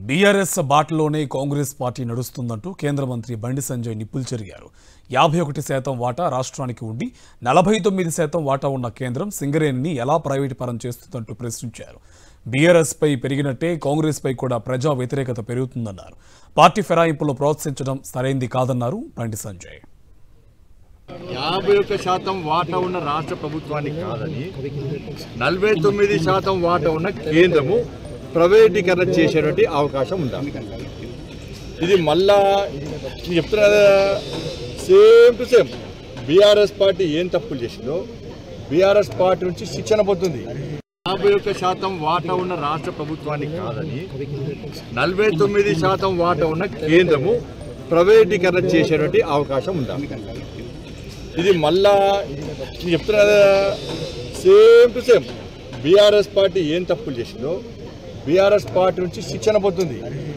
BRS బాటలోనే Congress party నడుస్తుందంటూ కేంద్ర మంత్రి బండి సంజయ్ నిప్పులు చెరిగారు యాభై ఒకటి శాతం వాటా రాష్ట్రానికి ఉండి నలభై తొమ్మిది శాతం వాటా ఉన్న కేంద్రం సింగరేణిని ఎలా ప్రైవేటు పరం చేస్తుందంటూ ప్రశ్నించారు బీఆర్ఎస్ పై పెరిగినట్టే కాంగ్రెస్ పై కూడా ప్రజా వ్యతిరేకత పెరుగుతుందన్నారు పార్టీ ఫిరాయింపులు ప్రోత్సహించడం సరైంది కాదన్నారు బండి సంజయ్ యాభై ఒక్క శాతం వాటా ఉన్న రాష్ట్ర ప్రభుత్వానికి కాదని నలభై తొమ్మిది శాతం వాటా ఉన్న కేంద్రము ప్రైవేటీకరణ చేసేటువంటి అవకాశం ఉందా ఇది మళ్ళా నేను చెప్తున్నా కదా same to same BRS party ఏం తప్పులు చేసిందో బీఆర్ఎస్ పార్టీ నుంచి శిక్షణ పోతుంది యాభై ఒక్క శాతం వాటా ఉన్న రాష్ట్ర ప్రభుత్వానికి కాదని నలభై తొమ్మిది శాతం వాటా ఉన్న కేంద్రము ప్రైవేటీకరణ చేసేటువంటి అవకాశం ఉందా ఇది మళ్ళా నేను చెప్తున్నా కదా same to same BRS party ఏం తప్పులు చేసిందో బీఆర్ఎస్ పార్టీ నుంచి శిక్షణ పోతుంది